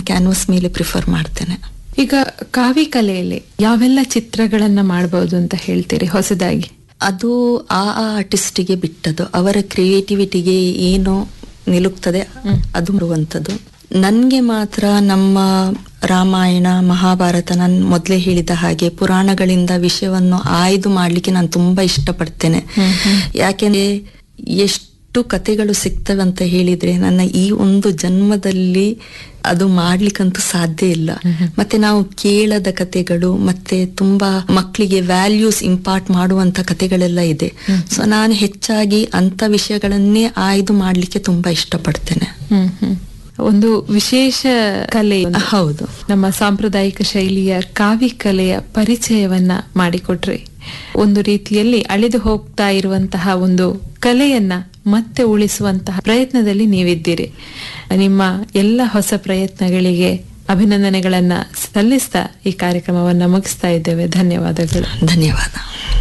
Canvass ಮೇಲೆ prefer ಮಾಡ್ತೇನೆ ಈಗ ಕಾವಿ ಕಲೆಯಲ್ಲಿ ಯಾವೆಲ್ಲ ಚಿತ್ರಗಳನ್ನ ಮಾಡಬಹುದು ಅಂತ ಹೇಳ್ತೀರಿ ಹೊಸದಾಗಿ ಅದು ಆ ಆ ಆರ್ಟಿಸ್ಟಿಗೆ ಬಿಟ್ಟದ್ದು ಅವರ ಕ್ರಿಯೇಟಿವಿಟಿಗೆ ಏನು ನಿಲುಕ್ತದೆ ಅದು ಬರುವಂಥದ್ದು ನನ್ಗೆ ಮಾತ್ರ ನಮ್ಮ ರಾಮಾಯಣ ಮಹಾಭಾರತ ನಾನು ಮೊದಲೇ ಹೇಳಿದ ಹಾಗೆ ಪುರಾಣಗಳಿಂದ ವಿಷಯವನ್ನು ಆಯ್ದು ಮಾಡ್ಲಿಕ್ಕೆ ನಾನು ತುಂಬಾ ಇಷ್ಟಪಡ್ತೇನೆ ಯಾಕೆಂದ್ರೆ ಎಷ್ಟು ಕತೆಗಳು ಸಿಗ್ತವೆ ಅಂತ ಹೇಳಿದ್ರೆ ನನ್ನ ಈ ಒಂದು ಜನ್ಮದಲ್ಲಿ ಅದು ಮಾಡ್ಲಿಕ್ಕಂತೂ ಸಾಧ್ಯ ಇಲ್ಲ ಮತ್ತೆ ನಾವು ಕೇಳದ ಕತೆಗಳು ಮತ್ತೆ ತುಂಬಾ ಮಕ್ಕಳಿಗೆ ವ್ಯಾಲ್ಯೂಸ್ ಇಂಪಾರ್ಟ್ ಮಾಡುವಂತ ಕತೆಗಳೆಲ್ಲ ಇದೆ ಸೊ ನಾನು ಹೆಚ್ಚಾಗಿ ಅಂತ ವಿಷಯಗಳನ್ನೇ ಆಯ್ದು ಮಾಡ್ಲಿಕ್ಕೆ ತುಂಬಾ ಇಷ್ಟಪಡ್ತೇನೆ ಹ್ಮ್ ಹ್ಮ್ ಒಂದು ವಿಶೇಷ ಕಲೆ ಒಂದು. ಹೌದು ನಮ್ಮ ಸಾಂಪ್ರದಾಯಿಕ ಶೈಲಿಯ ಕಾವಿ ಕಲೆಯ ಪರಿಚಯವನ್ನ ಮಾಡಿಕೊಟ್ರಿ ಒಂದು ರೀತಿಯಲ್ಲಿ ಅಳಿದು ಹೋಗ್ತಾ ಇರುವಂತಹ ಒಂದು ಕಲೆಯನ್ನ ಮತ್ತೆ ಉಳಿಸುವಂತಹ ಪ್ರಯತ್ನದಲ್ಲಿ ನೀವಿದ್ದೀರಿ ನಿಮ್ಮ ಎಲ್ಲ ಹೊಸ ಪ್ರಯತ್ನಗಳಿಗೆ ಅಭಿನಂದನೆಗಳನ್ನ ಸಲ್ಲಿಸ್ತಾ ಈ ಕಾರ್ಯಕ್ರಮವನ್ನ ಮುಗಿಸ್ತಾ ಇದ್ದೇವೆ ಧನ್ಯವಾದಗಳು ಧನ್ಯವಾದ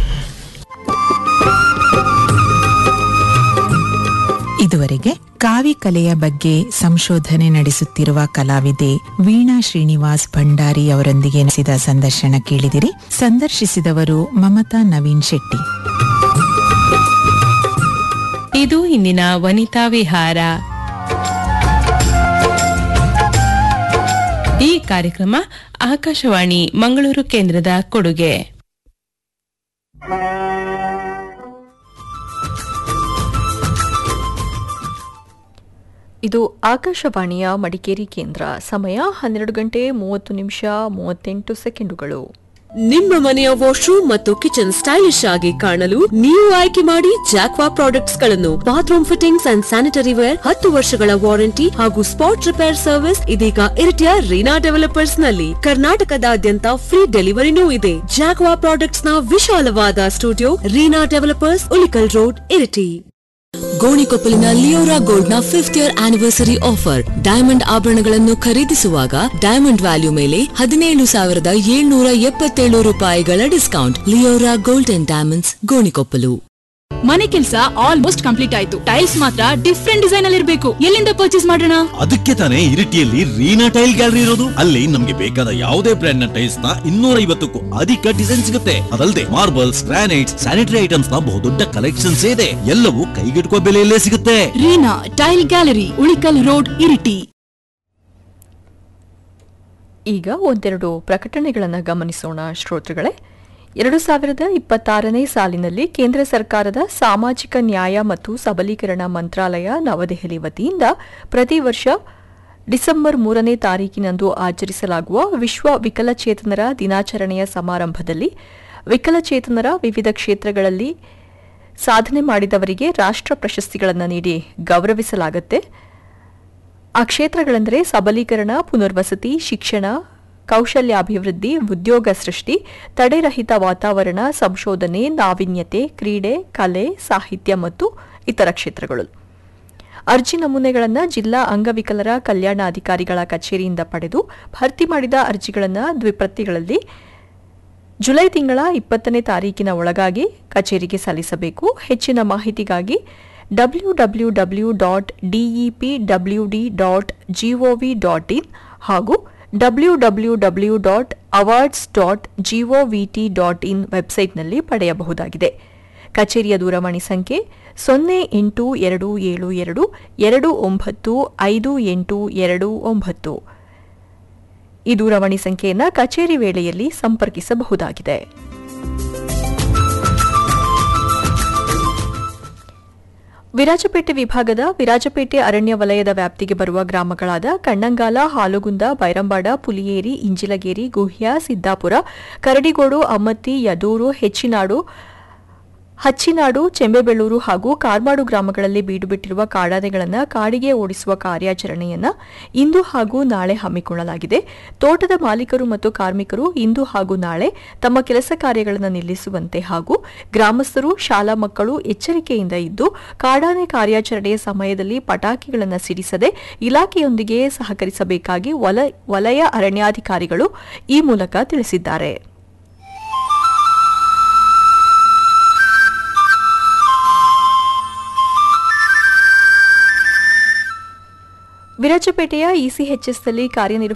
ಇದುವರೆಗೆ ಕಾವಿ ಕಲೆಯ ಬಗ್ಗೆ ಸಂಶೋಧನೆ ನಡೆಸುತ್ತಿರುವ ಕಲಾವಿದೆ ವೀಣಾ ಶ್ರೀನಿವಾಸ್ ಭಂಡಾರಿ ಅವರೊಂದಿಗೆ ನಡೆಸಿದ ಸಂದರ್ಶನ ಕೇಳಿದಿರಿ ಸಂದರ್ಶಿಸಿದವರು ಮಮತಾ ನವೀನ್ ಶೆಟ್ಟಿ ಇದು ಇಂದಿನ ವನಿತಾ ವಿಹಾರ ಈ ಕಾರ್ಯಕ್ರಮ ಆಕಾಶವಾಣಿ ಮಂಗಳೂರು ಕೇಂದ್ರದ ಕೊಡುಗೆ ಇದು ಆಕಾಶವಾಣಿಯ ಮಡಿಕೇರಿ ಕೇಂದ್ರ ಸಮಯ ಹನ್ನೆರಡು ಗಂಟೆ ಮೂವತ್ತು ನಿಮಿಷ ಮೂವತ್ತೆಂಟು ಸೆಕೆಂಡುಗಳು ನಿಮ್ಮ ಮನೆಯ ವಾಶ್ರೂಮ್ ಮತ್ತು ಕಿಚನ್ ಸ್ಟೈಲಿಶ್ ಆಗಿ ಕಾಣಲು ನೀವು ಆಯ್ಕೆ ಮಾಡಿ ಜಾಕ್ವಾ ಪ್ರಾಡಕ್ಟ್ಸ್ ಗಳನ್ನು bathroom fittings and sanitary ware ಹತ್ತು ವರ್ಷಗಳ ವಾರಂಟಿ ಹಾಗೂ ಸ್ಪಾಟ್ ರಿಪೇರ್ ಸರ್ವಿಸ್ ಇದೀಗ ಇರಿಟಿಯ ರೀನಾ ಡೆವಲಪರ್ಸ್ ನಲ್ಲಿ ಕರ್ನಾಟಕದಾದ್ಯಂತ ಫ್ರೀ ಡೆಲಿವರಿನೂ ಇದೆ ಜಾಕ್ವಾ ಪ್ರಾಡಕ್ಟ್ಸ್ ನ ವಿಶಾಲವಾದ studio Reena developers Ulikkal road Iritty ಗೋಣಿಕೊಪ್ಪಲಿನ ಲಿಯೋರಾ ಗೋಲ್ಡ್ ನ fifth year anniversary offer diamond ಆಭರಣಗಳನ್ನು ಖರೀದಿಸುವಾಗ ಡೈಮಂಡ್ ವ್ಯಾಲ್ಯೂ ಮೇಲೆ ಹದಿನೇಳು ಸಾವಿರದ ಏಳ್ನೂರ ಎಪ್ಪತ್ತೇಳು ರೂಪಾಯಿಗಳ discount Leora gold and diamonds Gonikoppal ಮನೆ ಕೆಲಸ ಆಲ್ಮೋಸ್ಟ್ ಕಂಪ್ಲೀಟ್ ಆಯ್ತು ಟೈಲ್ಸ್ ಮಾತ್ರ ಡಿಫ್ರೆಂಟ್ ಡಿಸೈನ್ ಅಲ್ಲಿ ಇರಬೇಕು ಎಲ್ಲಿಂದ ಪರ್ಚೇಸ್ ಮಾಡೋಣ ಅದಕ್ಕೆ ತಾನೇ ಇರಿಟಿಯಲ್ಲಿ ರೀನಾ ಟೈಲ್ ಗ್ಯಾಲರಿ ಇರೋದು ಅಲ್ಲಿ ನಮ್ಗೆ ಬೇಕಾದ ಯಾವುದೇ ಬ್ರ್ಯಾಂಡ್ ನ ಟೈಲ್ಸ್ ನ ಇನ್ನೂರ ಐವತ್ತಕ್ಕೂ ಅಧಿಕ ಡಿಸೈನ್ ಸಿಗುತ್ತೆ ಅದಲ್ಲದೆ ಮಾರ್ಬಲ್ಸ್ ಗ್ರಾನೈಟ್ಸ್ ಸ್ಯಾನಿಟರಿ ಐಟಮ್ಸ್ ನ ಬಹುದೊಡ್ಡ ಕಲೆಕ್ಷನ್ಸ್ ಇದೆ ಎಲ್ಲವೂ ಕೈಗೆಟುಕುವ ಬೆಲೆಯಲ್ಲೇ ಸಿಗುತ್ತೆ Reena tile gallery Ulikkal road Iritty ಈಗ ಒಂದೆರಡು ಪ್ರಕಟಣೆಗಳನ್ನು ಗಮನಿಸೋಣ ಶ್ರೋತೃಗಳೇ ಎರಡು ಸಾವಿರದ ಇಪ್ಪತ್ತಾರನೇ ಸಾಲಿನಲ್ಲಿ ಕೇಂದ್ರ ಸರ್ಕಾರದ ಸಾಮಾಜಿಕ ನ್ಯಾಯ ಮತ್ತು ಸಬಲೀಕರಣ ಮಂತ್ರಾಲಯ ನವದೆಹಲಿ ವತಿಯಿಂದ ಪ್ರತಿ ವರ್ಷ ಡಿಸೆಂಬರ್ ಮೂರನೇ ತಾರೀಕಿನಂದು ಆಚರಿಸಲಾಗುವ ವಿಶ್ವ ವಿಕಲಚೇತನರ ದಿನಾಚರಣೆಯ ಸಮಾರಂಭದಲ್ಲಿ ವಿಕಲಚೇತನರ ವಿವಿಧ ಕ್ಷೇತ್ರಗಳಲ್ಲಿ ಸಾಧನೆ ಮಾಡಿದವರಿಗೆ ರಾಷ್ಟ್ರ ಪ್ರಶಸ್ತಿಗಳನ್ನು ನೀಡಿ ಗೌರವಿಸಲಾಗುತ್ತೆ ಆ ಕ್ಷೇತ್ರಗಳೆಂದರೆ ಸಬಲೀಕರಣ ಪುನರ್ವಸತಿ ಶಿಕ್ಷಣ ಕೌಶಲ್ಯಾಭಿವೃದ್ಧಿ ಉದ್ಯೋಗ ಸೃಷ್ಟಿ ತಡೆರಹಿತ ವಾತಾವರಣ ಸಂಶೋಧನೆ ನಾವೀನ್ಯತೆ ಕ್ರೀಡೆ ಕಲೆ ಸಾಹಿತ್ಯ ಮತ್ತು ಇತರ ಕ್ಷೇತ್ರಗಳು ಅರ್ಜಿ ನಮೂನೆಗಳನ್ನು ಜಿಲ್ಲಾ ಅಂಗವಿಕಲರ ಕಲ್ಯಾಣಾಧಿಕಾರಿಗಳ ಕಚೇರಿಯಿಂದ ಪಡೆದು ಭರ್ತಿ ಮಾಡಿದ ಅರ್ಜಿಗಳನ್ನು ದ್ವಿಪ್ರತಿಗಳಲ್ಲಿ ಜುಲೈ ತಿಂಗಳ ಇಪ್ಪತ್ತನೇ ತಾರೀಕಿನ ಒಳಗಾಗಿ ಕಚೇರಿಗೆ ಸಲ್ಲಿಸಬೇಕು ಹೆಚ್ಚಿನ ಮಾಹಿತಿಗಾಗಿ W W W dot DEP W D dot GOV dot in ಹಾಗೂ W W W dot awards dot GOVT dot in ವೆಬ್ಸೈಟ್ನಲ್ಲಿ ಪಡೆಯಬಹುದಾಗಿದೆ ಕಚೇರಿಯ ದೂರವಾಣಿ ಸಂಖ್ಯೆ ಸೊನ್ನೆ ಎಂಟು ಎರಡು ಏಳು ಎರಡು ಎರಡು ಒಂಬತ್ತು ಐದು ಎಂಟು ಎರಡು ಒಂಬತ್ತು ಈ ದೂರವಾಣಿ ಸಂಖ್ಯೆಯನ್ನು ಕಚೇರಿ ವೇಳೆಯಲ್ಲಿ ಸಂಪರ್ಕಿಸಬಹುದಾಗಿದೆ ವಿರಾಜಪೇಟೆ ವಿಭಾಗದ ವಿರಾಜಪೇಟೆ ಅರಣ್ಯ ವಲಯದ ವ್ಯಾಪ್ತಿಗೆ ಬರುವ ಗ್ರಾಮಗಳಾದ ಕಣ್ಣಂಗಾಲ ಹಾಲುಗುಂದ ಬೈರಂಬಾಡ ಪುಲಿಯೇರಿ ಇಂಜಿಲಗೇರಿ ಗುಹ್ಯ ಸಿದ್ದಾಪುರ ಕರಡಿಗೋಡು ಅಮ್ಮತ್ತಿ ಯದೂರು ಹೆಚ್ಚಿನಾಡು ಹಚ್ಚಿನಾಡು ಚೆಂಬೆಬೆಳ್ಳೂರು ಹಾಗೂ ಕಾರ್ಮಾಡು ಗ್ರಾಮಗಳಲ್ಲಿ ಬೀಡುಬಿಟ್ಟಿರುವ ಕಾಡಾನೆಗಳನ್ನು ಕಾಡಿಗೆ ಓಡಿಸುವ ಕಾರ್ಯಾಚರಣೆಯನ್ನು ಇಂದು ಹಾಗೂ ನಾಳೆ ಹಮ್ಮಿಕೊಳ್ಳಲಾಗಿದೆ ತೋಟದ ಮಾಲೀಕರು ಮತ್ತು ಕಾರ್ಮಿಕರು ಇಂದು ಹಾಗೂ ನಾಳೆ ತಮ್ಮ ಕೆಲಸ ಕಾರ್ಯಗಳನ್ನು ನಿಲ್ಲಿಸುವಂತೆ ಹಾಗೂ ಗ್ರಾಮಸ್ಥರು ಶಾಲಾ ಮಕ್ಕಳು ಎಚ್ಚರಿಕೆಯಿಂದ ಇದ್ದು ಕಾಡಾನೆ ಕಾರ್ಯಾಚರಣೆಯ ಸಮಯದಲ್ಲಿ ಪಟಾಕಿಗಳನ್ನು ಸಿಡಿಸದೆ ಇಲಾಖೆಯೊಂದಿಗೆ ಸಹಕರಿಸಬೇಕಾಗಿ ವಲ- ವಲಯ ಅರಣ್ಯಾಧಿಕಾರಿಗಳು ಈ ಮೂಲಕ ತಿಳಿಸಿದ್ದಾರೆ ವಿರಾಜಪೇಟೆಯ ಇಸಿಎಚ್ಎಸ್ನಲ್ಲಿ ಕಾರ್ಯನಿರ್ವ